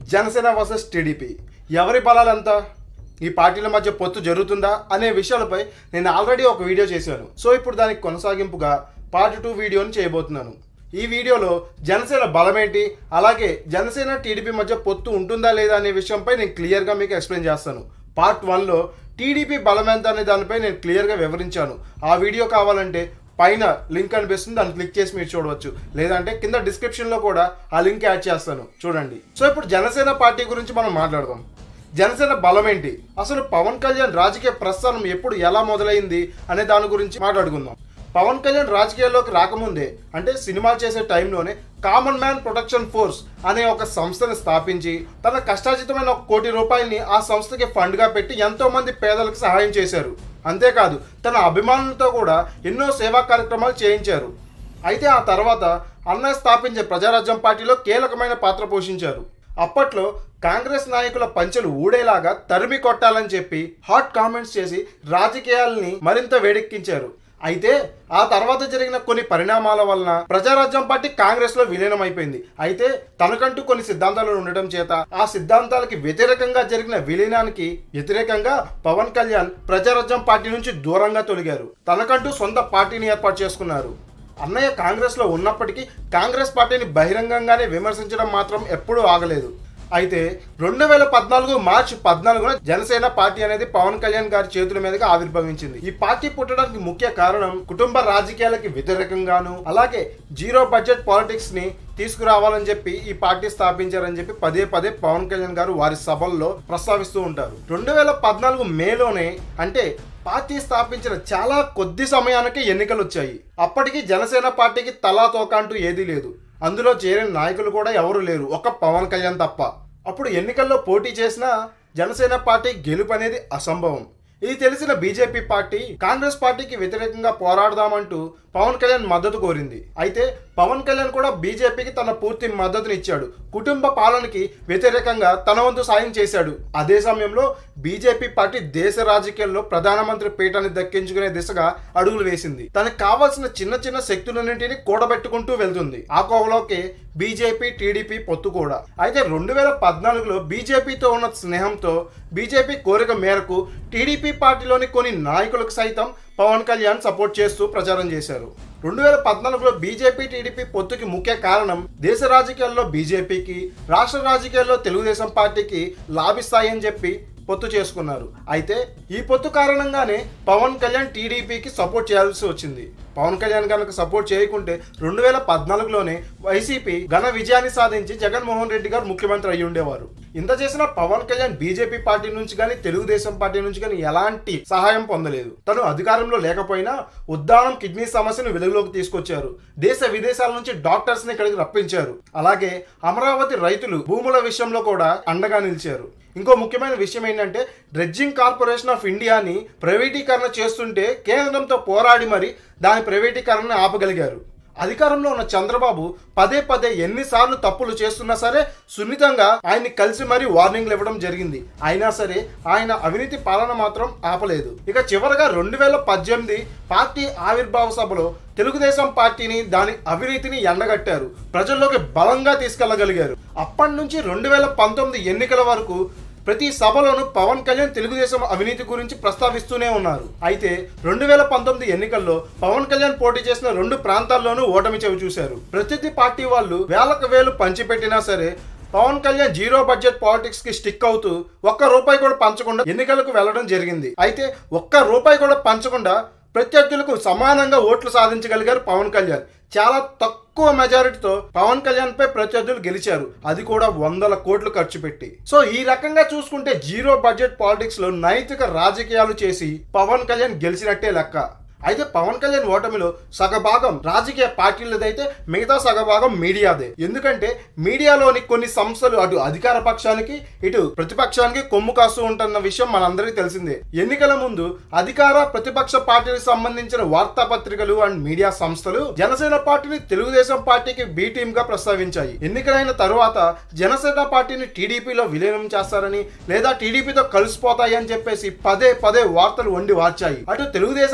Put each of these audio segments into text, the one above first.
Janasena versus TDP ఎవరి బలాలంతా ఈ పార్టీల మధ్య పొత్తు జరుగుతుందా అనే విషయాలపై నేను ఆల్రెడీ ఒక వీడియో చేశాను సో ఇప్పుడు దానికి కొనసాగింపుగా పార్ట్ టూ వీడియోని చేయబోతున్నాను ఈ వీడియోలో జనసేన బలమేంటి అలాగే జనసేన టీడీపీ మధ్య పొత్తు ఉంటుందా లేదా అనే విషయంపై నేను క్లియర్గా మీకు ఎక్స్ప్లెయిన్ చేస్తాను పార్ట్ వన్లో టీడీపీ బలం ఎంత అనే దానిపై నేను క్లియర్గా వివరించాను ఆ వీడియో కావాలంటే పైన లింక్ కనిపిస్తుంది దాన్ని క్లిక్ చేసి మీరు చూడవచ్చు లేదంటే కింద డిస్క్రిప్షన్లో కూడా ఆ లింక్ యాడ్ చేస్తాను చూడండి సో ఇప్పుడు జనసేన పార్టీ గురించి మనం మాట్లాడదాం జనసేన బలం ఏంటి అసలు పవన్ కళ్యాణ్ రాజకీయ ప్రస్థానం ఎప్పుడు ఎలా మొదలైంది అనే దాని గురించి మాట్లాడుకుందాం పవన్ కళ్యాణ్ రాజకీయాల్లోకి రాకముందే అంటే సినిమాలు చేసే టైంలోనే కామన్ మ్యాన్ ప్రొటెక్షన్ ఫోర్స్ అనే ఒక సంస్థను స్థాపించి తన కష్టార్జితమైన ఒక కోటి రూపాయలని ఆ సంస్థకి ఫండ్గా పెట్టి ఎంతో మంది పేదలకు సహాయం చేశారు అంతేకాదు తన అభిమానులతో కూడా ఎన్నో సేవా కార్యక్రమాలు చేయించారు అయితే ఆ తర్వాత అన్నయ్య స్థాపించే ప్రజారాజ్యం పార్టీలో కీలకమైన పాత్ర పోషించారు అప్పట్లో కాంగ్రెస్ నాయకుల పంచెలు ఊడేలాగా తరిమి కొట్టాలని చెప్పి హాట్ కామెంట్స్ చేసి రాజకీయాల్ని మరింత వేడెక్కించారు అయితే ఆ తర్వాత జరిగిన కొన్ని పరిణామాల వలన ప్రజారాజ్యం పార్టీ కాంగ్రెస్ లో విలీనం అయిపోయింది అయితే తనకంటూ కొన్ని సిద్ధాంతాలు ఉండటం చేత ఆ సిద్ధాంతాలకి వ్యతిరేకంగా జరిగిన విలీనానికి వ్యతిరేకంగా పవన్ కళ్యాణ్ ప్రజారాజ్యం పార్టీ నుంచి దూరంగా తొలగారు తనకంటూ సొంత పార్టీని ఏర్పాటు చేసుకున్నారు అన్నయ్య కాంగ్రెస్ లో ఉన్నప్పటికీ కాంగ్రెస్ పార్టీని బహిరంగంగానే విమర్శించడం మాత్రం ఎప్పుడూ ఆగలేదు అయితే రెండు వేల పద్నాలుగు మార్చి పద్నాలుగున జనసేన పార్టీ అనేది పవన్ కళ్యాణ్ గారి చేతుల మీదుగా ఆవిర్భవించింది ఈ పార్టీ పుట్టడానికి ముఖ్య కారణం కుటుంబ రాజకీయాలకి వ్యతిరేకంగాను అలాగే జీరో బడ్జెట్ పాలిటిక్స్ ని తీసుకురావాలని చెప్పి ఈ పార్టీ స్థాపించారని చెప్పి పదే పదే పవన్ కళ్యాణ్ గారు వారి సభల్లో ప్రస్తావిస్తూ ఉంటారు రెండు వేల పద్నాలుగు మేలోనే అంటే పార్టీ స్థాపించిన చాలా కొద్ది సమయానికి ఎన్నికలు వచ్చాయి అప్పటికి జనసేన పార్టీకి తలా తోక అంటూ ఏదీ లేదు అందులో చేరిన నాయకులు కూడా ఎవరు లేరు ఒక పవన్ కళ్యాణ్ తప్ప అప్పుడు ఎన్నికల్లో పోటీ చేసిన జనసేన పార్టీ గెలుపు అనేది అసంభవం ఇది తెలిసిన బీజేపీ పార్టీ కాంగ్రెస్ పార్టీకి వ్యతిరేకంగా పోరాడదామంటూ పవన్ కళ్యాణ్ మద్దతు కోరింది అయితే పవన్ కళ్యాణ్ కూడా బీజేపీకి తన పూర్తి మద్దతుని ఇచ్చాడు కుటుంబ పాలనకి వ్యతిరేకంగా తన వంతు సాయం చేశాడు అదే సమయంలో బీజేపీ పార్టీ దేశ రాజకీయాల్లో ప్రధానమంత్రి పీఠాన్ని దక్కించుకునే దిశగా అడుగులు వేసింది తనకు కావాల్సిన చిన్న చిన్న శక్తులన్నింటినీ కూడబెట్టుకుంటూ వెళ్తుంది ఆ కోవలోకి బీజేపీ టీడీపీ పొత్తు కూడా అయితే రెండు వేల పద్నాలుగులో బీజేపీతో ఉన్న స్నేహంతో బీజేపీ కోరిక మేరకు టీడీపీ పార్టీలోని కొన్ని నాయకులకు సైతం పవన్ కళ్యాణ్ సపోర్ట్ చేస్తూ ప్రచారం చేశారు రెండు వేల పద్నాలుగులో బీజేపీ టీడీపీ పొత్తుకి ముఖ్య కారణం దేశ రాజకీయాల్లో బీజేపీకి రాష్ట్ర రాజకీయాల్లో తెలుగుదేశం పార్టీకి లాభిస్తాయని చెప్పి పొత్తు చేసుకున్నారు అయితే ఈ పొత్తు కారణంగానే పవన్ కళ్యాణ్ టీడీపీకి సపోర్ట్ చేయాల్సి వచ్చింది పవన్ కళ్యాణ్ కనుక సపోర్ట్ చేయకుంటే రెండు వేల పద్నాలుగులోనే వైసీపీ ఘన విజయాన్ని సాధించి జగన్మోహన్ రెడ్డి గారు ముఖ్యమంత్రి అయ్యి ఉండేవారు ఇంత చేసిన పవన్ కళ్యాణ్ బీజేపీ పార్టీ నుంచి కానీ తెలుగుదేశం పార్టీ నుంచి కానీ ఎలాంటి సహాయం పొందలేదు తను అధికారంలో లేకపోయినా ఉద్దానం కిడ్నీ సమస్యను వెలుగులోకి తీసుకొచ్చారు దేశ విదేశాల నుంచి డాక్టర్స్ ని ఇక్కడికి రప్పించారు అలాగే అమరావతి రైతులు భూముల విషయంలో కూడా అండగా నిలిచారు ఇంకో ముఖ్యమైన విషయం ఏంటంటే డ్రెడ్జింగ్ కార్పొరేషన్ ఆఫ్ ఇండియాని ప్రైవేటీకరణ చేస్తుంటే కేంద్రంతో పోరాడి మరి దాని ప్రైవేటీకరణను ఆపగలిగారు అధికారంలో ఉన్న చంద్రబాబు పదే పదే ఎన్నిసార్లు తప్పులు చేస్తున్నా సరే సున్నితంగా ఆయన్ని కలిసి మరీ వార్నింగ్లు ఇవ్వడం జరిగింది అయినా సరే ఆయన అవినీతి పాలన మాత్రం ఆపలేదు ఇక చివరగా రెండు వేల పద్దెనిమిది పార్టీ ఆవిర్భావ సభలో తెలుగుదేశం పార్టీని దాని అవినీతిని ఎండగట్టారు ప్రజల్లోకి బలంగా తీసుకెళ్లగలిగారు అప్పటి నుంచి రెండు వేల పంతొమ్మిది ఎన్నికల వరకు ప్రతి సభలోనూ పవన్ కళ్యాణ్ తెలుగుదేశం అవినీతి గురించి ప్రస్తావిస్తూనే ఉన్నారు అయితే రెండు వేల పంతొమ్మిది ఎన్నికల్లో పవన్ కళ్యాణ్ పోటీ చేసిన రెండు ప్రాంతాల్లోనూ ఓటమి చెవి చూశారు ప్రత్యర్థి పార్టీ వాళ్ళు వేలకు వేలు పంచిపెట్టినా సరే Pawan Kalyan zero budget politics కి స్టిక్ అవుతూ ఒక్క రూపాయి కూడా పంచకుండా ఎన్నికలకు వెళ్లడం జరిగింది అయితే ఒక్క రూపాయి కూడా పంచకుండా ప్రత్యర్థులకు సమానంగా ఓట్లు సాధించగలిగారు పవన్ కళ్యాణ్ చాలా తక్కువ మెజారిటీతో పవన్ కళ్యాణ్ పై ప్రత్యర్థులు గెలిచారు అది కూడా వందల కోట్లు ఖర్చు పెట్టి సో ఈ రకంగా చూసుకుంటే జీరో బడ్జెట్ పాలిటిక్స్ లో నైతిక రాజకీయాలు చేసి పవన్ కళ్యాణ్ గెలిచినట్టే లెక్క అయితే పవన్ కళ్యాణ్ ఓటమిలో సగభాగం రాజకీయ పార్టీలదైతే మిగతా సగభాగం మీడియాదే ఎందుకంటే మీడియాలోని కొన్ని సంస్థలు అటు అధికార పక్షానికి ఇటు ప్రతిపక్షానికి కొమ్ము కాస్తూ ఉంటున్న విషయం మనందరికీ తెలిసిందే ఎన్నికల ముందు అధికార ప్రతిపక్ష పార్టీలకు సంబంధించిన వార్తాపత్రికలు అండ్ మీడియా సంస్థలు జనసేన పార్టీని తెలుగుదేశం పార్టీకి బి టీమ్ గా ప్రస్తావించాయి ఎన్నికలైన తరువాత జనసేన పార్టీని టీడీపీలో విలీనం చేస్తారని లేదా టీడీపీతో కలిసిపోతాయి అని చెప్పేసి పదే పదే వార్తలు వండి వార్చాయి అటు తెలుగుదేశానికి సంబంధించి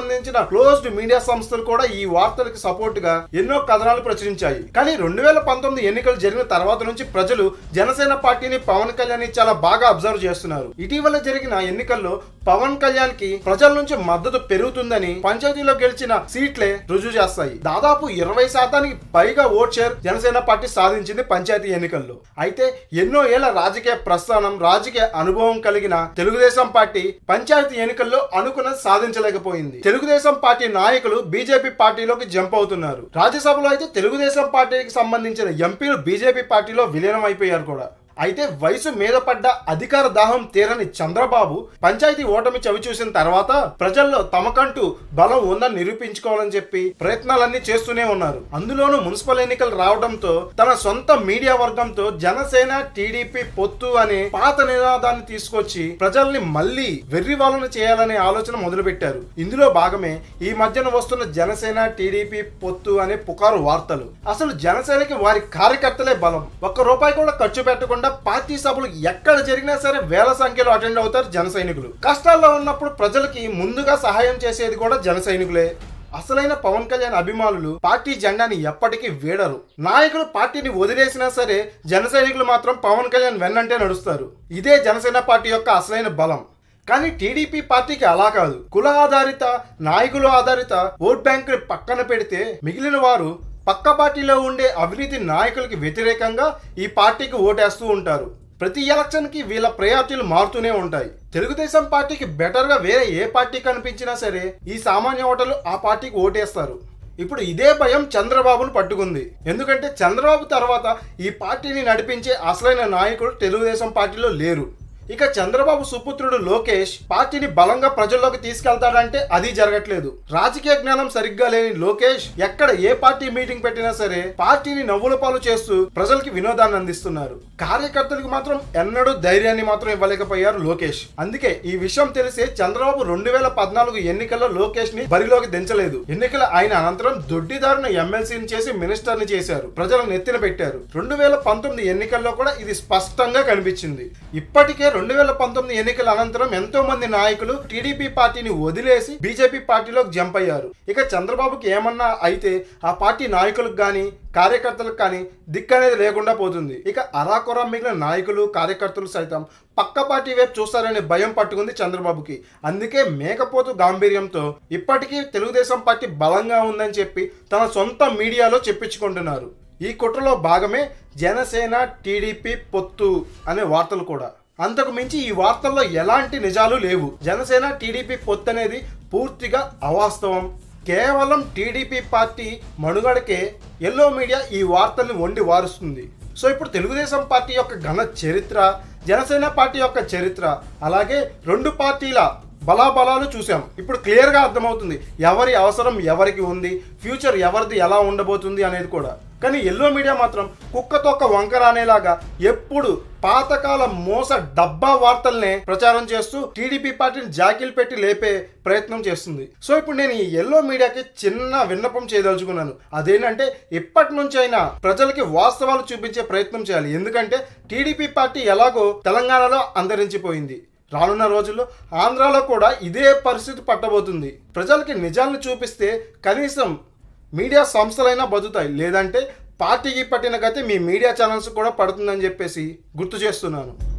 సంబంధించిన క్లోజ్డ్ మీడియా సంస్థలు కూడా ఈ వార్తలకు సపోర్ట్ గా ఎన్నో కథనాలు ప్రచురించాయి కానీ రెండు వేల పంతొమ్మిది ఎన్నికలు జరిగిన తర్వాత నుంచి ప్రజలు జనసేన పార్టీని పవన్ కళ్యాణ్ ని చాలా బాగా అబ్జర్వ్ చేస్తున్నారు ఇటీవల జరిగిన ఎన్నికల్లో పవన్ కళ్యాణ్ కి ప్రజల నుంచి మద్దతు పెరుగుతుందని పంచాయతీలో గెలిచిన సీట్లే రుజువు చేస్తాయి దాదాపు ఇరవై శాతానికి పైగా ఓట్ షేర్ జనసేన పార్టీ సాధించింది పంచాయతీ ఎన్నికల్లో అయితే ఎన్నో ఏళ్ల రాజకీయ ప్రస్థానం రాజకీయ అనుభవం కలిగిన తెలుగుదేశం పార్టీ పంచాయతీ ఎన్నికల్లో అనుకున్నది సాధించలేకపోయింది తెలుగుదేశం పార్టీ నాయకులు బీజేపీ పార్టీలోకి జంప్ అవుతున్నారు రాజ్యసభలో అయితే తెలుగుదేశం పార్టీకి సంబంధించిన ఎంపీలు బీజేపీ పార్టీలో విలీనం అయిపోయారు కూడా అయితే వయసు మీద పడ్డ అధికార దాహం తీరని చంద్రబాబు పంచాయతీ ఓటమి చవి చూసిన తర్వాత ప్రజల్లో తమకంటూ బలం ఉందని నిరూపించుకోవాలని చెప్పి ప్రయత్నాలన్నీ చేస్తూనే ఉన్నారు అందులోనూ మున్సిపల్ ఎన్నికలు రావడంతో తన సొంత మీడియా వర్గంతో జనసేన టీడీపీ పొత్తు అనే పాత నినాదాన్ని తీసుకొచ్చి ప్రజల్ని మళ్ళీ వెర్రివాళ్ళను చేయాలనే ఆలోచన మొదలుపెట్టారు ఇందులో భాగమే ఈ మధ్యన వస్తున్న జనసేన టీడీపీ పొత్తు అనే పుకారు వార్తలు అసలు జనసేనకి వారి కార్యకర్తలే బలం ఒక్క రూపాయి కూడా ఖర్చు పెట్టకుండా పార్టీ సభలు ఎక్కడ జరిగినా సరే వేల సంఖ్యలో అటెండ్ అవుతారు జన సైనికులు కష్టాల్లో ఉన్నప్పుడు ప్రజలకి ముందుగా సహాయం చేసేది కూడా జన సైనికులే అసలైన పవన్ కళ్యాణ్ అభిమానులు పార్టీ జెండాని ఎప్పటికీ వీడరు నాయకులు పార్టీని వదిలేసినా సరే జన సైనికులు మాత్రం పవన్ కళ్యాణ్ వెన్నంటే నడుస్తారు ఇదే జనసేన పార్టీ యొక్క అసలైన బలం కానీ టీడీపీ పార్టీకి అలా కాదు కుల ఆధారిత నాయకుల ఆధారిత ఓట్ బ్యాంక్ పక్కన పెడితే మిగిలిన వారు పక్క పార్టీలో ఉండే అవినీతి నాయకులకి వ్యతిరేకంగా ఈ పార్టీకి ఓటేస్తూ ఉంటారు ప్రతి ఎలక్షన్ కి వీళ్ళ ప్రయారిటీలు మారుతూనే ఉంటాయి తెలుగుదేశం పార్టీకి బెటర్ గా వేరే ఏ పార్టీ కనిపించినా సరే ఈ సామాన్య ఓటర్లు ఆ పార్టీకి ఓటేస్తారు ఇప్పుడు ఇదే భయం చంద్రబాబును పట్టుకుంది ఎందుకంటే చంద్రబాబు తర్వాత ఈ పార్టీని నడిపించే అసలైన నాయకుడు తెలుగుదేశం పార్టీలో లేరు ఇక చంద్రబాబు సుపుత్రుడు లోకేష్ పార్టీని బలంగా ప్రజల్లోకి తీసుకెళ్తాడంటే అది జరగట్లేదు రాజకీయ జ్ఞానం సరిగ్గా లేని లోకేష్ ఎక్కడ ఏ పార్టీ మీటింగ్ పెట్టినా సరే పార్టీని నవ్వుల పాలు చేస్తూ ప్రజలకి వినోదాన్ని అందిస్తున్నారు కార్యకర్తలకు మాత్రం ఎన్నడూ ధైర్యాన్ని మాత్రం ఇవ్వలేకపోయారు లోకేష్ అందుకే ఈ విషయం తెలిసే చంద్రబాబు రెండు వేల పద్నాలుగు ఎన్నికల్లో లోకేష్ ని బరిలోకి దించలేదు ఎన్నికల అయిన అనంతరం దొడ్డిదారుని ఎమ్మెల్సీని చేసి మినిస్టర్ ని చేశారు ప్రజలను నెత్తిన పెట్టారు రెండు వేల పంతొమ్మిది ఎన్నికల్లో కూడా ఇది స్పష్టంగా కనిపించింది ఇప్పటికే రెండు వేల పంతొమ్మిది ఎన్నికల అనంతరం ఎంతో మంది నాయకులు టీడీపీ పార్టీని వదిలేసి బీజేపీ పార్టీలోకి జంప్ అయ్యారు ఇక చంద్రబాబుకి ఏమన్నా అయితే ఆ పార్టీ నాయకులకు కానీ కార్యకర్తలకు కానీ దిక్కు అనేది లేకుండా పోతుంది ఇక అరాకొర మిగిలిన నాయకులు కార్యకర్తలు సైతం పక్క పార్టీ వైపు చూస్తారనే భయం పట్టుకుంది చంద్రబాబుకి అందుకే మేకపోతు గాంభీర్యంతో ఇప్పటికీ తెలుగుదేశం పార్టీ బలంగా ఉందని చెప్పి తన సొంత మీడియాలో చెప్పించుకుంటున్నారు ఈ కుట్రలో భాగమే జనసేన టీడీపీ పొత్తు అనే వార్తలు కూడా అంతకు మించి ఈ వార్తల్లో ఎలాంటి నిజాలు లేవు జనసేన టీడీపీ పొత్తు అనేది పూర్తిగా అవాస్తవం కేవలం టీడీపీ పార్టీ మనుగడకే ఎల్లో మీడియా ఈ వార్తల్ని వండి వారుస్తుంది సో ఇప్పుడు తెలుగుదేశం పార్టీ యొక్క ఘన చరిత్ర జనసేన పార్టీ యొక్క చరిత్ర అలాగే రెండు పార్టీల బలాబలాలు చూసాం ఇప్పుడు క్లియర్గా అర్థమవుతుంది ఎవరి అవసరం ఎవరికి ఉంది ఫ్యూచర్ ఎవరిది ఎలా ఉండబోతుంది అనేది కూడా కానీ ఎల్లో మీడియా మాత్రం కుక్కతొక్క వంకర అనేలాగా ఎప్పుడు పాతకాల మోస డబ్బా వార్తల్నే ప్రచారం చేస్తూ టీడీపీ పార్టీని జాకిలు పెట్టి లేపే ప్రయత్నం చేస్తుంది సో ఇప్పుడు నేను ఈ ఎల్లో మీడియాకి చిన్న విన్నపం చేయదలుచుకున్నాను అదేంటంటే ఇప్పటి నుంచి అయినా ప్రజలకి వాస్తవాలు చూపించే ప్రయత్నం చేయాలి ఎందుకంటే టీడీపీ పార్టీ ఎలాగో తెలంగాణలో అంతరించిపోయింది రానున్న రోజుల్లో ఆంధ్రాలో కూడా ఇదే పరిస్థితి పట్టబోతుంది ప్రజలకి నిజాలను చూపిస్తే కనీసం మీడియా సంస్థలైనా బతుకుతాయి లేదంటే పార్టీకి పట్టిన గతి మీ మీడియా ఛానల్స్ కూడా పడుతుందని చెప్పేసి గుర్తు చేస్తున్నాను